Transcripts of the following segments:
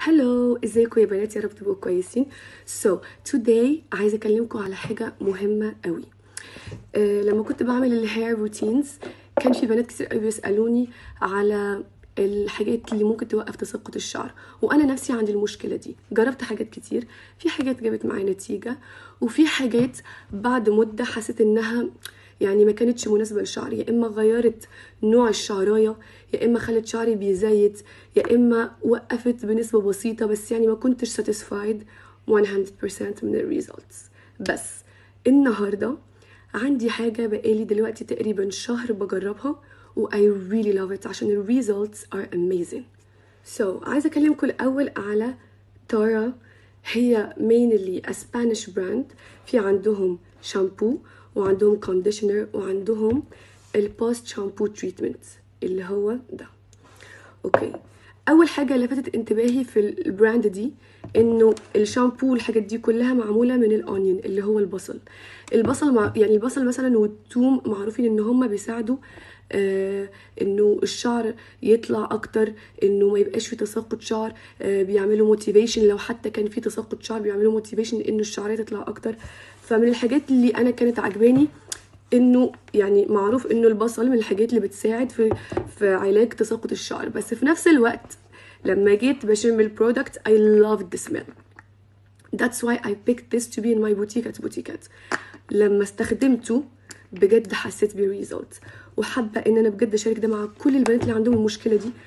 هلو ازيكم يا بنات يا رب تبقوا كويسين so today عايزه اكلمكم على حاجه مهمه قوي أه لما كنت بعمل الهير روتينز كان في بنات كتير قوي بيسالوني على الحاجات اللي ممكن توقف تساقط الشعر وانا نفسي عندي المشكله دي جربت حاجات كتير في حاجات جابت معايا نتيجه وفي حاجات بعد مده حسيت انها يعني ما كانتش مناسبه لشعري يا اما غيرت نوع الشعرايه يا اما خلت شعري بيزيت يا اما وقفت بنسبه بسيطه بس يعني ما كنتش ساتيسفايد 100% من الريزلتس بس النهارده عندي حاجه بقالي دلوقتي تقريبا شهر بجربها و I really love it عشان ال results are amazing so عايزه اكلمكم الاول على تارا هي mainly a Spanish brand في عندهم شامبو وعندهم كونديشنر وعندهم البوست شامبو تريتمنت اللي هو ده اوكي اول حاجه لفتت انتباهي في البراند دي انه الشامبو والحاجات دي كلها معموله من الاونيون اللي هو البصل البصل مع يعني البصل مثلا والثوم معروفين ان هم بيساعدوا آه انه الشعر يطلع اكتر انه ما يبقاش في تساقط شعر آه بيعملوا موتيفيشن لو حتى كان في تساقط شعر بيعملوا موتيفيشن انه الشعريه تطلع اكتر فمن الحاجات اللي انا كانت عجباني انه يعني معروف انه البصل من الحاجات اللي بتساعد في في علاج تساقط الشعر بس في نفس الوقت لما جيت بشم البرودكت I loved the smell that's why I picked this to be in my boutique at بوتيكات لما استخدمته بجد حسيت بريزلت وحابه ان انا بجد اشارك ده مع كل البنات اللي عندهم المشكله دي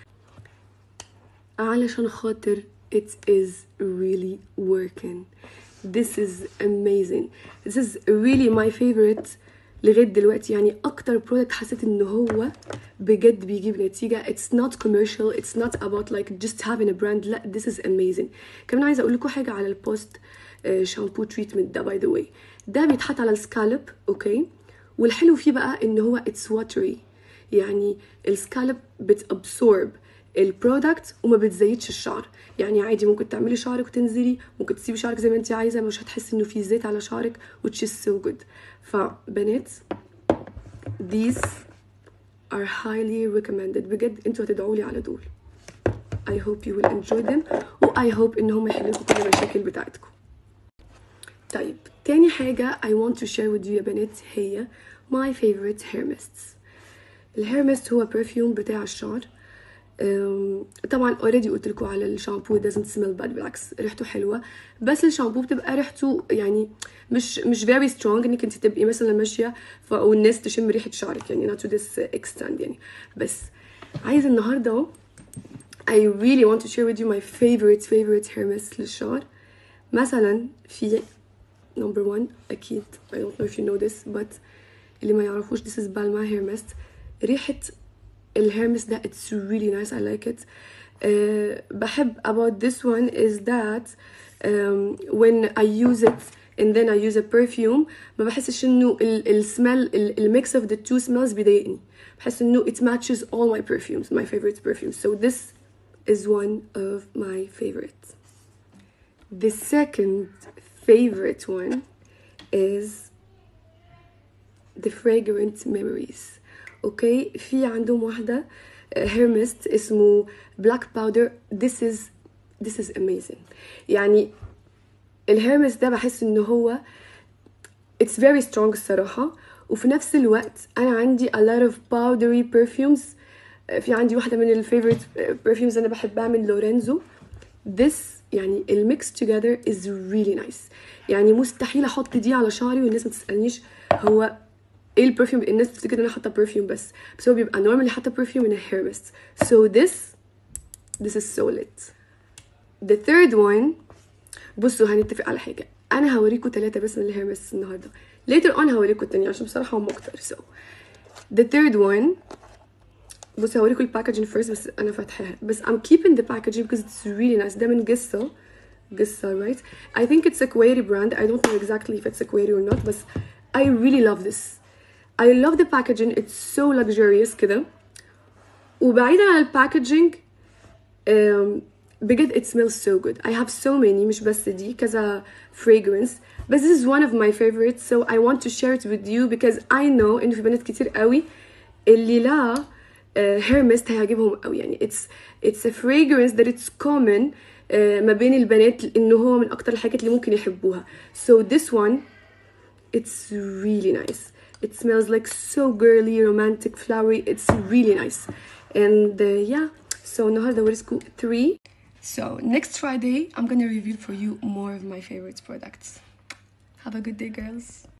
علشان خاطر it is really working this is amazing this is really my favorite لغايه دلوقتي يعني اكتر برودكت حسيت ان هو بجد بيجيب نتيجه it's not commercial it's not about like just having a brand لا this is amazing كمان عايزه اقول لكم حاجه على البوست شامبو تريتمنت ده باي ذا واي ده بيتحط على السكالب اوكي والحلو فيه بقى ان هو it's watery يعني السكالب بتابسورب البرودكت وما بتزيدش الشعر يعني عادي ممكن تعملي شعرك وتنزلي ممكن تسيبي شعرك زي ما انت عايزه مش هتحسي انه في زيت على شعرك which is so good فبنات these are highly recommended بجد انتوا هتدعوا لي على دول I hope you will enjoy them و I hope ان هم يحلوا كل المشاكل بتاعتكم طيب تاني حاجة I want to share with you يا بنات هي my favorite hair mists الهير ميست هو برفيوم بتاع الشعر طبعا اوريدي قلت لكم على الشامبو doesn't smell bad بالعكس ريحته حلوه بس الشامبو بتبقى ريحته يعني مش مش very strong انك انت تبقي مثلا ماشيه والناس تشم ريحه شعرك يعني not to this extent يعني بس عايزه النهارده I really want to share with you my favorite favorite hair mist للشعر مثلا في number one اكيد I don't know if you know this but اللي ما يعرفوش this is Balmain hair mist ريحه الهيرمس ده it's really nice I like it uh, بحب about this one is that um, when I use it and then I use a perfume ما بحسش انه السمell الميكس of the two smells بيضايقني بحس انه it matches all my perfumes my favorite perfumes so this is one of my favorites the second favorite one is the fragrant memories اوكي في عندهم واحده هير ميست اسمه بلاك باودر this is this is amazing يعني الهير ميست ده بحس ان هو it's very strong الصراحه وفي نفس الوقت انا عندي a lot of powdery perfumes في عندي واحده من الفيفورت perfumes انا بحبها من لورينزو this يعني الميكس together is really nice يعني مستحيل احط دي على شعري والناس ما تسالنيش هو ايه البرفيوم الناس بتفتكر ان انا حاطه برفيوم بس بس هو بيبقى نورمالي حاطه برفيوم in a hair mist so this this is so lit the third one بصوا هنتفق على حاجه انا هوريكم ثلاثه بس من الهير ميست النهارده later on هوريكم التانية عشان بصراحه هم اكتر so the third one بصوا هوريكم الباكجينج first بس انا فاتحاها بس I'm keeping the packaging because it's really nice ده من قصه قصه right I think it's a Query brand I don't know exactly if it's a Query or not but I really love this I love the packaging it's so luxurious كده وبعيدا عن الباكجينج um, بجد it smells so good I have so many مش بس دي كذا fragrance but this is one of my favorites so I want to share it with you because I know إنه في بنات كتير قوي اللي لا هير ميست هيعجبهم قوي يعني it's it's a fragrance that it's common uh, ما بين البنات انه هو من اكتر الحاجات اللي ممكن يحبوها so this one it's really nice it smells like so girly romantic flowery it's really nice and uh, yeah so النهارده وريسكو 3 so next Friday I'm gonna review for you more of my favorite products have a good day girls